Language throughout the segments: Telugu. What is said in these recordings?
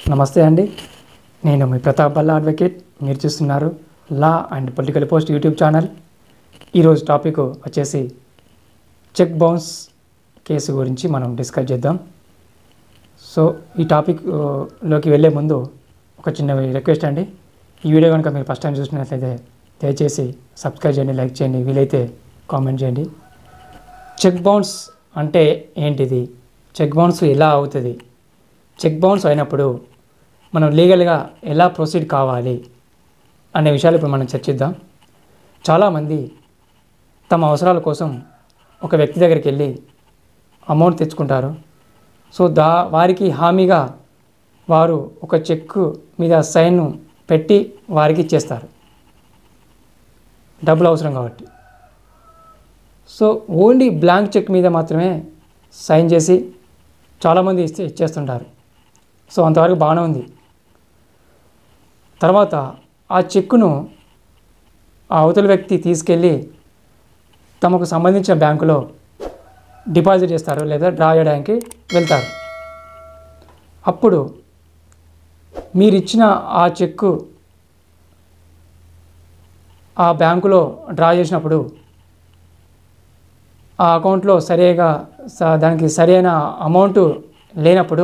నమస్తే అండి నేను మీ ప్రతాప్ బల్లా అడ్వకేట్ మీరు చూస్తున్నారు law and political post YouTube channel ఈరోజు టాపిక్ వచ్చేసి చెక్ బౌన్స్ కేసు గురించి మనం డిస్కస్ చేద్దాం సో ఈ టాపిక్ ఆ, లోకి వెళ్ళే ముందు ఒక చిన్న రిక్వెస్ట్ అండి ఈ వీడియో కనుక మీరు ఫస్ట్ టైం చూసినట్లయితే దయచేసి సబ్స్క్రైబ్ చేయండి లైక్ చేయండి వీలైతే కామెంట్ చేయండి చెక్ బౌన్స్ అంటే ఏంటిది చెక్ బౌన్స్ ఎలా అవుతుంది చెక్ బౌన్స్ అయినప్పుడు మనం లీగల్గా ఎలా ప్రొసీడ్ కావాలి అనే విషయాలు ఇప్పుడు మనం చర్చిద్దాం చాలామంది తమ అవసరాల కోసం ఒక వ్యక్తి దగ్గరికి వెళ్ళి అమౌంట్ తెచ్చుకుంటారు సో దా వారికి హామీగా వారు ఒక చెక్ మీద సైన్ పెట్టి వారికి ఇచ్చేస్తారు డబ్బులు అవసరం కాబట్టి సో ఓన్లీ బ్లాంక్ చెక్ మీద మాత్రమే సైన్ చేసి చాలామంది ఇస్తే ఇచ్చేస్తుంటారు సో అంతవరకు బాగానే ఉంది తర్వాత ఆ చెక్కును ఆ అవతల వ్యక్తి తీసుకెళ్ళి తమకు సంబంధించిన బ్యాంకులో డిపాజిట్ చేస్తారు లేదా డ్రా చేయడానికి వెళ్తారు అప్పుడు మీరిచ్చిన ఆ చెక్కు ఆ బ్యాంకులో డ్రా చేసినప్పుడు ఆ అకౌంట్లో సరిగా స- దానికి సరైన అమౌంట్ లేనప్పుడు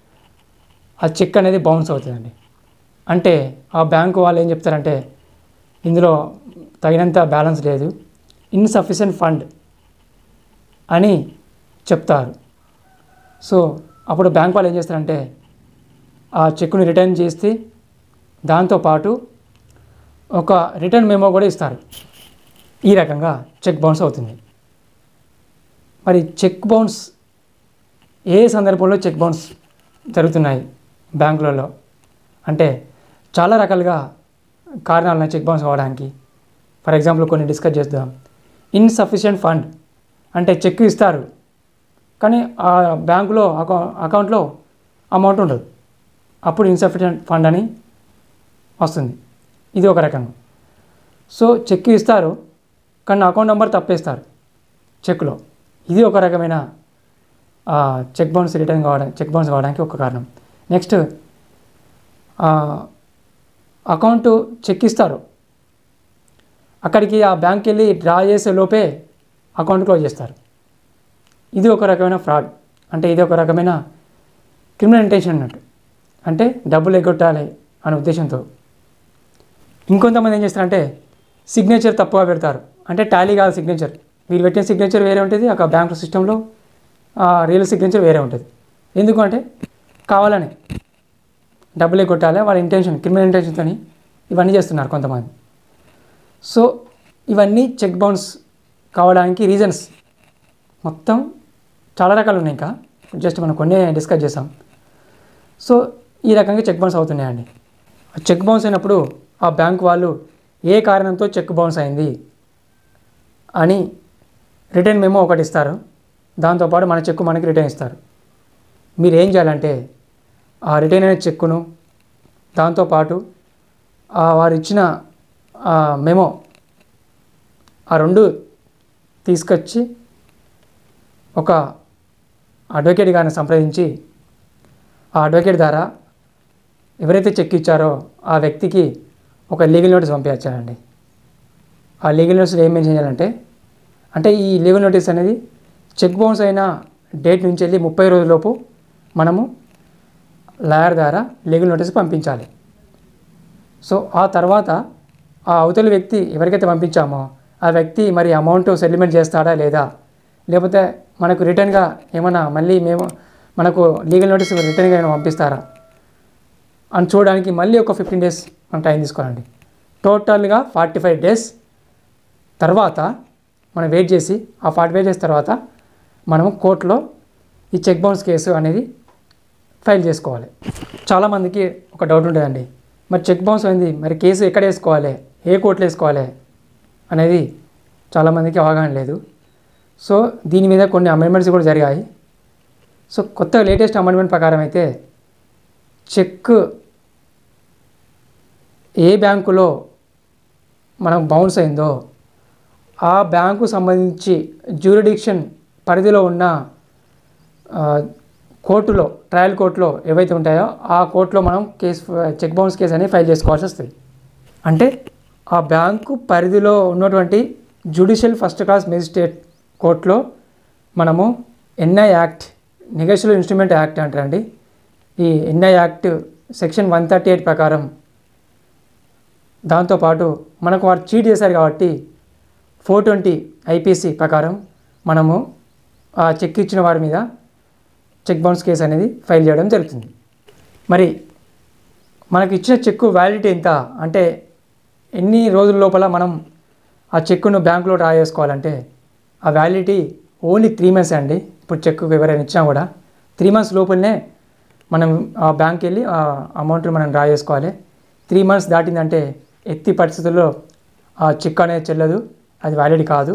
ఆ చెక్ అనేది బౌన్స్ అవుతుందండి అంటే ఆ బ్యాంకు వాళ్ళు ఏం చెప్తారంటే ఇందులో తగినంత బ్యాలెన్స్ లేదు ఇన్సఫిషియెంట్ ఫండ్ అని చెప్తారు సో అప్పుడు బ్యాంక్ వాళ్ళు ఏం చేస్తారంటే ఆ చెక్కుని రిటర్న్ చేస్తే దాంతోపాటు ఒక రిటర్న్ మెమో కూడా ఇస్తారు ఈ రకంగా చెక్ బౌన్స్ అవుతుంది మరి చెక్ బౌన్స్ ఏ సందర్భంలో చెక్ బౌన్స్ జరుగుతున్నాయి బ్యాంకులలో అంటే చాలా రకాలుగా కారణాలు ఉన్నాయి చెక్ బౌన్స్ అవ్వడానికి ఫర్ ఎగ్జాంపుల్ కొన్ని డిస్కస్ చేద్దాం ఇన్సఫిషియెంట్ ఫండ్ అంటే చెక్ ఇస్తారు కానీ ఆ బ్యాంకులో అకౌ అకౌంట్లో అమౌంట్ ఉండదు అప్పుడు ఇన్సఫిషియెంట్ ఫండ్ అని వస్తుంది ఇది ఒక రకం సో చెక్ ఇస్తారు కానీ అకౌంట్ నెంబర్ తప్పేస్తారు చెక్లో ఇది ఒక రకమైన ఆ, చెక్ బౌన్స్ రిటర్న్ కావడం చెక్ బౌన్స్ కావడానికి ఒక కారణం నెక్స్ట్ ఆ, అకౌంట్ చెక్ ఇస్తారు అక్కడికి ఆ బ్యాంక్కి వెళ్ళి డ్రా చేసే లోపే అకౌంట్ క్లోజ్ చేస్తారు ఇది ఒక రకమైన ఫ్రాడ్ అంటే ఇది ఒక రకమైన క్రిమినల్ ఇంటెన్షన్ అన్నట్టు అంటే డబ్బులు ఎగ్గొట్టాలి అనే ఉద్దేశంతో ఇంకొంతమంది ఏం చేస్తారంటే సిగ్నేచర్ తప్పుగా పెడతారు అంటే టాలీ కాదు సిగ్నేచర్ వీళ్ళు పెట్టిన సిగ్నేచర్ వేరే ఉంటుంది అక్కడ బ్యాంక్ సిస్టంలో రియల్ సిగ్నేచర్ వేరే ఉంటుంది ఎందుకు అంటే కావాలని డబ్బులే కొట్టాలి వాళ్ళ ఇంటెన్షన్ క్రిమినల్ ఇంటెన్షన్తో ఇవన్నీ చేస్తున్నారు కొంతమంది సో ఇవన్నీ చెక్ బౌన్స్ కావడానికి రీజన్స్ మొత్తం చాలా రకాలు ఉన్నాయి ఇంకా జస్ట్ మనం కొన్ని డిస్కస్ చేసాం సో ఈ రకంగా చెక్ బౌన్స్ అవుతున్నాయండి ఆ చెక్ బౌన్స్ అయినప్పుడు ఆ బ్యాంక్ వాళ్ళు ఏ కారణంతో చెక్ బౌన్స్ అయింది అని రిటర్న్ మెమో ఒకటి ఇస్తారు దాంతోపాటు మన చెక్కు మనకి రిటర్న్ ఇస్తారు మీరు ఏం చేయాలంటే ఆ రిటర్న్ అయిన చెక్కును దాంతోపాటు ఆ వారు ఇచ్చిన ఆ మెమో ఆ రెండు తీసుకొచ్చి ఒక అడ్వకేట్ గారిని సంప్రదించి ఆ అడ్వకేట్ ద్వారా ఎవరైతే చెక్ ఇచ్చారో ఆ వ్యక్తికి ఒక లీగల్ నోటీస్ పంపించాలండి ఆ లీగల్ నోటీస్ ఏం మెన్షన్ చేయాలంటే అంటే ఈ లీగల్ నోటీస్ అనేది చెక్ బౌన్స్ అయిన డేట్ నుంచి వెళ్ళి ముప్పై రోజులలోపు మనము లాయర్ ద్వారా లీగల్ నోటీస్ పంపించాలి సో ఆ తర్వాత ఆ అవతలి వ్యక్తి ఎవరికైతే పంపించామో ఆ వ్యక్తి మరి అమౌంట్ సెటిల్మెంట్ చేస్తాడా లేదా లేకపోతే మనకు రిటర్న్గా ఏమైనా మళ్ళీ మేము మనకు లీగల్ నోటీస్ రిటర్న్గా ఏమైనా పంపిస్తారా అని చూడడానికి మళ్ళీ ఒక ఫిఫ్టీన్ డేస్ మనం టైం తీసుకోవాలండి టోటల్గా ఫార్టీ ఫైవ్ డేస్ తర్వాత మనం వెయిట్ చేసి ఆ ఫార్టీ ఫైవ్ డేస్ తర్వాత మనము కోర్టులో ఈ చెక్ బౌన్స్ కేసు అనేది ఫైల్ చేసుకోవాలి చాలామందికి ఒక డౌట్ ఉంటుందండి మరి చెక్ బౌన్స్ అయింది మరి కేసు ఎక్కడ వేసుకోవాలి ఏ కోర్టులో వేసుకోవాలి అనేది చాలామందికి అవగాహన లేదు సో దీని మీద కొన్ని అమెండ్మెంట్స్ కూడా జరిగాయి సో కొత్త లేటెస్ట్ అమెండ్మెంట్ ప్రకారం అయితే చెక్ ఏ బ్యాంకులో మనకు బౌన్స్ అయిందో ఆ బ్యాంకు సంబంధించి జ్యూరిడిక్షన్ పరిధిలో ఉన్న ఆ, కోర్టులో ట్రయల్ కోర్టులో ఏవైతే ఉంటాయో ఆ కోర్టులో మనం కేసు చెక్ బౌన్స్ కేసు అనేది ఫైల్ చేసుకోవాల్సి వస్తుంది అంటే ఆ బ్యాంకు పరిధిలో ఉన్నటువంటి జ్యుడిషియల్ ఫస్ట్ క్లాస్ మెజిస్ట్రేట్ కోర్టులో మనము NI act negotiable instrument act అంటారండి ఈ NI act section one thirty eight ప్రకారం దాంతోపాటు మనకు వారు చీట్ చేశారు కాబట్టి ఫోర్ ట్వంటీ ఐపీసీ ప్రకారం మనము ఆ చెక్ ఇచ్చిన వారి మీద చెక్ బౌన్స్ కేసు అనేది ఫైల్ చేయడం జరుగుతుంది మరి మనకి ఇచ్చిన చెక్కు వ్యాలిడిటీ ఎంత అంటే ఎన్ని రోజుల లోపల మనం ఆ చెక్కును బ్యాంకులో డ్రా చేసుకోవాలంటే ఆ వ్యాలిడిటీ ఓన్లీ త్రీ మంత్స్ అండి ఇప్పుడు చెక్కు ఎవరైనా ఇచ్చినా కూడా త్రీ మంత్స్ లోపలనే మనం ఆ బ్యాంక్ వెళ్ళి ఆ అమౌంట్ని మనం డ్రా చేసుకోవాలి త్రీ మంత్స్ దాటిందంటే ఎత్తి పరిస్థితుల్లో ఆ చెక్ అనేది చెల్లదు అది వ్యాలిడ్ కాదు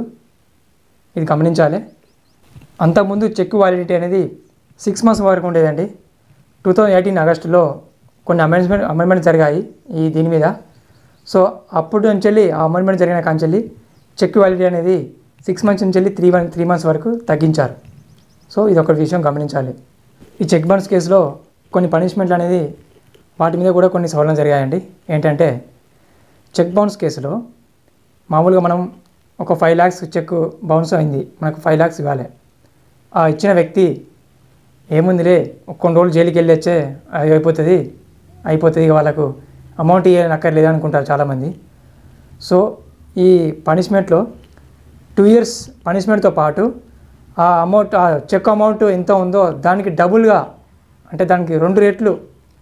ఇది గమనించాలి అంతకుముందు చెక్ వ్యాలిడిటీ అనేది సిక్స్ మంత్స్ వరకు ఉండేదండి టూ థౌజండ్ ఎయిటీన్ ఆగస్టులో కొన్ని అమెండ్మెంట్ అమెండ్మెంట్ జరిగాయి ఈ దీని మీద సో అప్పుడు నుంచి వెళ్ళి ఆ అమెండ్మెంట్ జరిగిన కాంచెల్లి చెక్ వ్యాలిడిటీ అనేది సిక్స్ మంత్స్ నుంచి వెళ్ళి త్రీ వన్ త్రీ మంత్స్ వరకు తగ్గించారు సో ఇది ఒక విషయం గమనించాలి ఈ చెక్ బౌన్స్ కేసులో కొన్ని పనిష్మెంట్లు అనేది వాటి మీద కూడా కొన్ని సవరణలు జరిగాయండి ఏంటంటే చెక్ బౌన్స్ కేసులో మామూలుగా మనం ఒక ఫైవ్ ల్యాక్స్ చెక్ బౌన్స్ అయింది మనకు ఫైవ్ ల్యాక్స్ ఇవ్వాలి ఆ ఇచ్చిన వ్యక్తి ఏముందిలే కొన్ని రోజులు జైలుకి వెళ్ళి వచ్చే అది అయిపోతుంది అయిపోతుంది ఇక వాళ్ళకు అమౌంట్ ఇవ్వనక్కర్లేదు అనుకుంటారు చాలామంది సో ఈ పనిష్మెంట్లో టూ ఇయర్స్ పనిష్మెంట్తో పాటు ఆ అమౌంట్ ఆ చెక్ అమౌంట్ ఎంత ఉందో దానికి డబుల్గా అంటే దానికి రెండు రేట్లు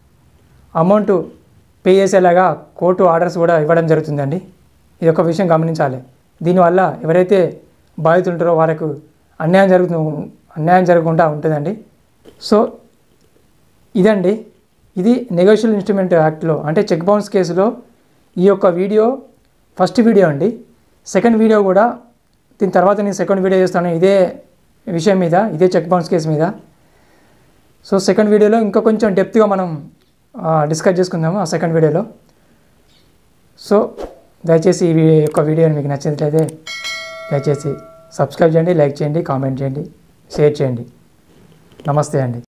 అమౌంట్ పే చేసేలాగా కోర్టు ఆర్డర్స్ కూడా ఇవ్వడం జరుగుతుందండి ఇది ఒక విషయం గమనించాలి దీనివల్ల ఎవరైతే బాధితులు ఉంటారో వాళ్ళకు అన్యాయం జరుగుతు అన్యాయం జరగకుండా ఉంటుందండి సో ఇదండి ఇది నెగోషియల్ ఇన్స్ట్రుమెంట్ యాక్ట్లో అంటే చెక్ బౌన్స్ కేసులో ఈ యొక్క వీడియో ఫస్ట్ వీడియో అండి సెకండ్ వీడియో కూడా దీని తర్వాత నేను సెకండ్ వీడియో చేస్తాను ఇదే విషయం మీద ఇదే చెక్ బౌన్స్ కేసు మీద సో సెకండ్ వీడియోలో ఇంకా కొంచెం డెప్త్గా మనం డిస్కస్ చేసుకుందాము ఆ సెకండ్ వీడియోలో సో దయచేసి ఈ వీ- యొక్క వీడియో మీకు నచ్చినట్లయితే దయచేసి సబ్స్క్రైబ్ చేయండి లైక్ చేయండి కామెంట్ చేయండి షేర్ చేయండి నమస్తే అండి